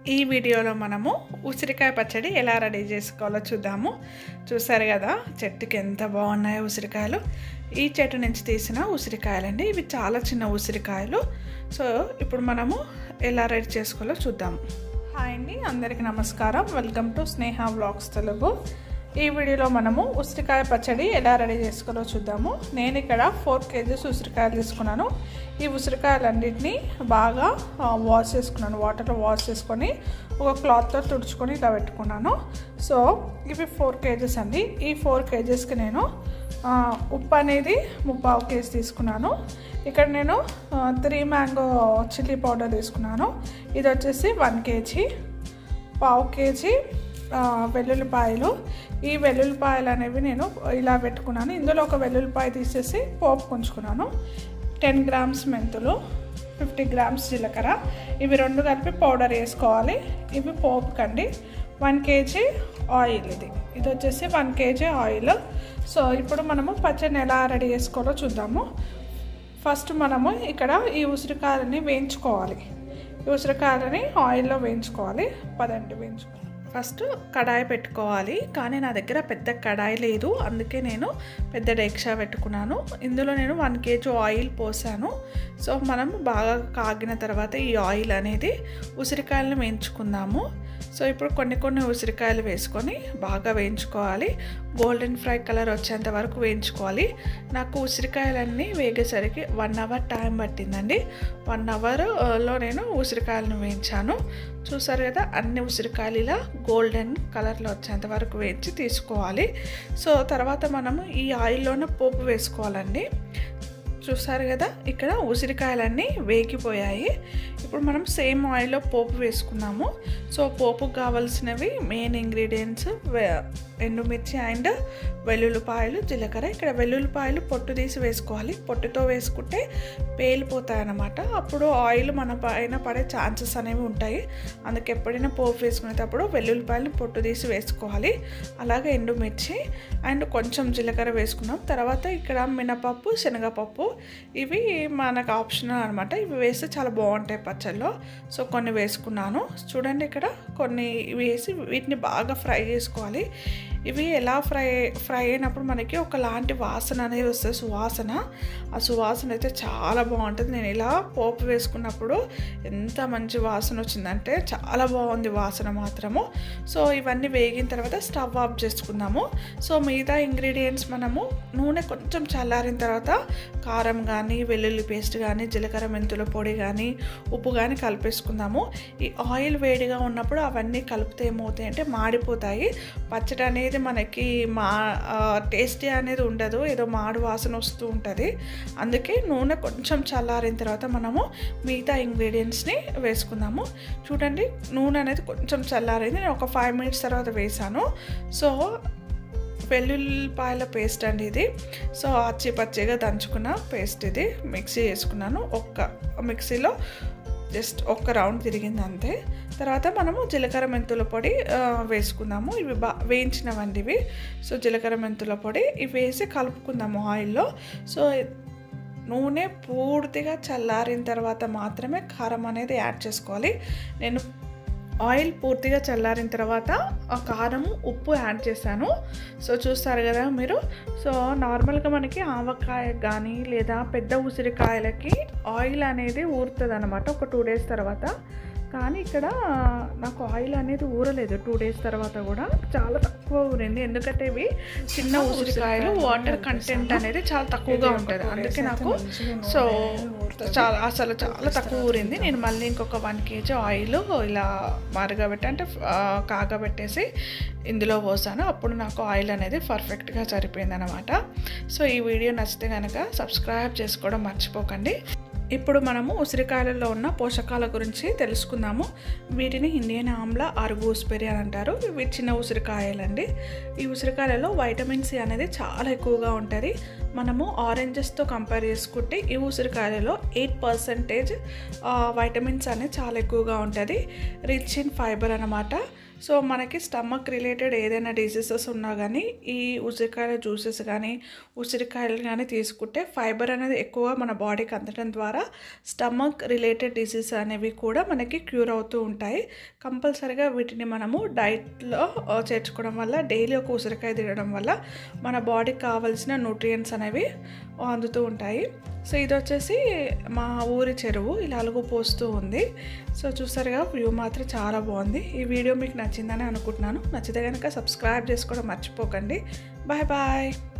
ఈ వీడియోలో మనము ఉసిరికాయ పచ్చడి ఎలా రెడీ చేసుకోవాలో చూద్దాము చూసారు కదా చెట్టుకి ఎంత బాగున్నాయో ఉసిరికాయలు ఈ చెట్టు నుంచి తీసిన ఉసిరికాయలండి ఇవి చాలా చిన్న ఉసిరికాయలు సో ఇప్పుడు మనము ఎలా రెడీ చేసుకోవాలో చూద్దాము హాయ్ అండి అందరికీ నమస్కారం welcome to Sneha vlogs Telugu ఈ వీడియోలో మనము ఉసిరికాయ పచ్చడి ఎలా రెడీ చేసుకోవాలో చూద్దాము నేను ఇక్కడ ఫోర్ కేజీస్ ఉసిరికాయలు తీసుకున్నాను ఈ ఉసిరికాయలన్నింటినీ బాగా వాష్ చేసుకున్నాను వాటర్లో వాష్ చేసుకొని ఒక క్లాత్తో తుడుచుకొని ఇలా పెట్టుకున్నాను సో ఇవి ఫోర్ కేజెస్ అండి ఈ ఫోర్ కేజెస్కి నేను ఉప్పు అనేది ముప్పావు కేజీ తీసుకున్నాను ఇక్కడ నేను త్రీ మ్యాంగో చిల్లీ పౌడర్ తీసుకున్నాను ఇది వచ్చేసి వన్ కేజీ పావు కేజీ వెల్లుల్లిపాయలు ఈ వెల్లుల్లిపాయలు అనేవి నేను ఇలా పెట్టుకున్నాను ఇందులో ఒక వెల్లుల్లిపాయ తీసేసి పోపు ఉంచుకున్నాను టెన్ గ్రామ్స్ మెంతులు ఫిఫ్టీ గ్రామ్స్ జీలకర్ర ఇవి రెండు కలిపి పౌడర్ వేసుకోవాలి ఇవి పోపుకండి వన్ కేజీ ఆయిల్ ఇది ఇది వచ్చేసి వన్ కేజీ ఆయిల్ సో ఇప్పుడు మనము పచ్చడిని ఎలా రెడీ చేసుకోవాలో చూద్దాము ఫస్ట్ మనము ఇక్కడ ఈ ఉసిరికాయలని వేయించుకోవాలి ఈ ఉసిరికాయలని ఆయిల్లో వేయించుకోవాలి పదండి వేయించుకోవాలి ఫస్ట్ కడాయి పెట్టుకోవాలి కానీ నా దగ్గర పెద్ద కడాయి లేదు అందుకే నేను పెద్ద డెక్షా పెట్టుకున్నాను ఇందులో నేను వన్ కేజీ ఆయిల్ పోసాను సో మనం బాగా కాగిన తర్వాత ఈ ఆయిల్ అనేది ఉసిరికాయలను వేయించుకుందాము సో ఇప్పుడు కొన్ని కొన్ని ఉసిరికాయలు వేసుకొని బాగా వేయించుకోవాలి గోల్డెన్ ఫ్రై కలర్ వచ్చేంత వరకు వేయించుకోవాలి నాకు ఉసిరికాయలన్నీ వేగేసరికి వన్ అవర్ టైం పట్టిందండి వన్ అవర్లో నేను ఉసిరికాయలను వేయించాను చూసారు కదా అన్ని ఉసిరికాయలు ఇలా గోల్డెన్ కలర్లో వచ్చేంత వరకు వేయించి తీసుకోవాలి సో తర్వాత మనము ఈ ఆయిల్లోనే పోపు వేసుకోవాలండి చూసారు కదా ఇక్కడ ఉసిరికాయలన్నీ వేగిపోయాయి ఇప్పుడు మనం సేమ్ ఆయిల్లో పోపు వేసుకున్నాము సో పోపుకు కావాల్సినవి మెయిన్ ఇంగ్రీడియంట్స్ ఎండుమిర్చి అండ్ వెల్లుల్లిపాయలు జీలకర్ర ఇక్కడ వెల్లుల్లిపాయలు పొట్టు తీసి వేసుకోవాలి పొట్టుతో వేసుకుంటే పేలిపోతాయి అన్నమాట అప్పుడు ఆయిల్ మన పైన పడే ఛాన్సెస్ అనేవి ఉంటాయి అందుకే ఎప్పుడైనా పోపు వేసుకునేటప్పుడు వెల్లుల్లిపాయలు పొట్టు తీసి వేసుకోవాలి అలాగే ఎండుమిర్చి అండ్ కొంచెం జీలకర్ర వేసుకున్నాం తర్వాత ఇక్కడ మినపప్పు శనగపప్పు ఇవి మనకు ఆప్షనల్ అనమాట ఇవి వేస్తే చాలా బాగుంటాయి పచ్చళ్ళు సో కొన్ని వేసుకున్నాను చూడండి ఇక్కడ కొన్ని వేసి వీటిని బాగా ఫ్రై చేసుకోవాలి ఇవి ఎలా ఫ్రై ఫ్రై అయినప్పుడు మనకి ఒకలాంటి వాసన అనేది వస్తుంది సువాసన ఆ సువాసన అయితే చాలా బాగుంటుంది నేను ఇలా పోపు వేసుకున్నప్పుడు ఎంత మంచి వాసన వచ్చిందంటే చాలా బాగుంది వాసన మాత్రము సో ఇవన్నీ వేగిన తర్వాత స్టవ్ ఆఫ్ చేసుకుందాము సో మిగతా ఇంగ్రీడియంట్స్ మనము నూనె కొంచెం చల్లారిన తర్వాత కారం కానీ వెల్లుల్లి పేస్ట్ కానీ జీలకర్ర మెంతుల పొడి కానీ ఉప్పు కానీ కలిపేసుకుందాము ఈ ఆయిల్ వేడిగా ఉన్నప్పుడు అవన్నీ కలిపితే ఏమవుతాయి అంటే మాడిపోతాయి పచ్చడి అనేది మనకి మా టేస్టీ అనేది ఉండదు ఏదో మాడు వాసన వస్తూ ఉంటుంది అందుకే నూనె కొంచెం చల్లారిన తర్వాత మనము మిగతా ఇంగ్రీడియంట్స్ని వేసుకుందాము చూడండి నూనె అనేది కొంచెం చల్లారింది నేను ఒక ఫైవ్ మినిట్స్ తర్వాత వేసాను సో వెల్లుల్లిపాయల పేస్ట్ అండి ఇది సో అచ్చి పచ్చిగా దంచుకున్న పేస్ట్ ఇది మిక్సీ చేసుకున్నాను ఒక్క మిక్సీలో జస్ట్ ఒక్క రౌండ్ తిరిగింది అంతే తర్వాత మనము జీలకర్ర మెంతుల పొడి వేసుకుందాము ఇవి బా వేయించినవండి ఇవి సో జీలకర్ర మెంతుల పొడి ఇవి వేసి కలుపుకుందాము ఆయిల్లో సో నూనె పూర్తిగా చల్లారిన తర్వాత మాత్రమే కారం అనేది యాడ్ చేసుకోవాలి నేను ఆయిల్ పూర్తిగా చల్లారిన తర్వాత ఆ కారము ఉప్పు యాడ్ చేశాను సో చూస్తారు కదా మీరు సో నార్మల్గా మనకి ఆవకాయ కానీ లేదా పెద్ద ఉసిరికాయలకి ఆయిల్ అనేది ఊరుతుంది అనమాట ఒక టూ డేస్ తర్వాత కానీ ఇక్కడ నాకు ఆయిల్ అనేది ఊరలేదు టూ డేస్ తర్వాత కూడా చాలా తక్కువ ఊరింది ఎందుకంటే ఇవి చిన్న ఉసిరికాయలు వాటర్ కంటెంట్ అనేది చాలా తక్కువగా ఉంటుంది అందుకే నాకు సో చాలా అసలు చాలా తక్కువ ఊరింది నేను మళ్ళీ ఇంకొక వన్ కేజీ ఆయిల్ ఇలా మరగబెట్టి అంటే కాగబెట్టేసి ఇందులో పోసాను అప్పుడు నాకు ఆయిల్ అనేది పర్ఫెక్ట్గా సరిపోయింది అనమాట సో ఈ వీడియో నచ్చితే కనుక సబ్స్క్రైబ్ చేసుకోవడం మర్చిపోకండి ఇప్పుడు మనము ఉసిరికాయలలో ఉన్న పోషకాల గురించి తెలుసుకుందాము వీటిని ఇండియన్ ఆమ్ల ఆరు గూస్బెర్రీ అని అంటారు ఇవి చిన్న ఉసిరికాయలండి ఈ ఉసిరికాయలలో వైటమిన్ సి అనేది చాలా ఎక్కువగా ఉంటుంది మనము ఆరెంజెస్తో కంపేర్ చేసుకుంటే ఈ ఉసిరికాయలలో ఎయిట్ పర్సెంటేజ్ వైటమిన్స్ అనేది చాలా ఎక్కువగా ఉంటుంది రిచ్ ఇన్ ఫైబర్ అనమాట సో మనకి స్టమక్ రిలేటెడ్ ఏదైనా డిసీజెస్ ఉన్నా కానీ ఈ ఉసిరికాయల జ్యూసెస్ కానీ ఉసిరికాయలు కానీ తీసుకుంటే ఫైబర్ అనేది ఎక్కువ మన బాడీకి అందడం ద్వారా స్టమక్ రిలేటెడ్ డిసీజ్ అనేవి కూడా మనకి క్యూర్ అవుతూ ఉంటాయి కంపల్సరీగా వీటిని మనము డైట్లో చేర్చుకోవడం వల్ల డైలీ ఒక ఉసిరికాయ తినడం వల్ల మన బాడీకి కావాల్సిన న్యూట్రియంట్స్ అనేవి అందుతూ ఉంటాయి సో ఇది వచ్చేసి మా ఊరి చెరువు ఇలా అలుగు పోస్తూ ఉంది సో చూసారుగా వ్యూ మాత్రం చాలా బాగుంది ఈ వీడియో మీకు నచ్చిందని అనుకుంటున్నాను నచ్చితే కనుక సబ్స్క్రైబ్ చేసుకోవడం మర్చిపోకండి బాయ్ బాయ్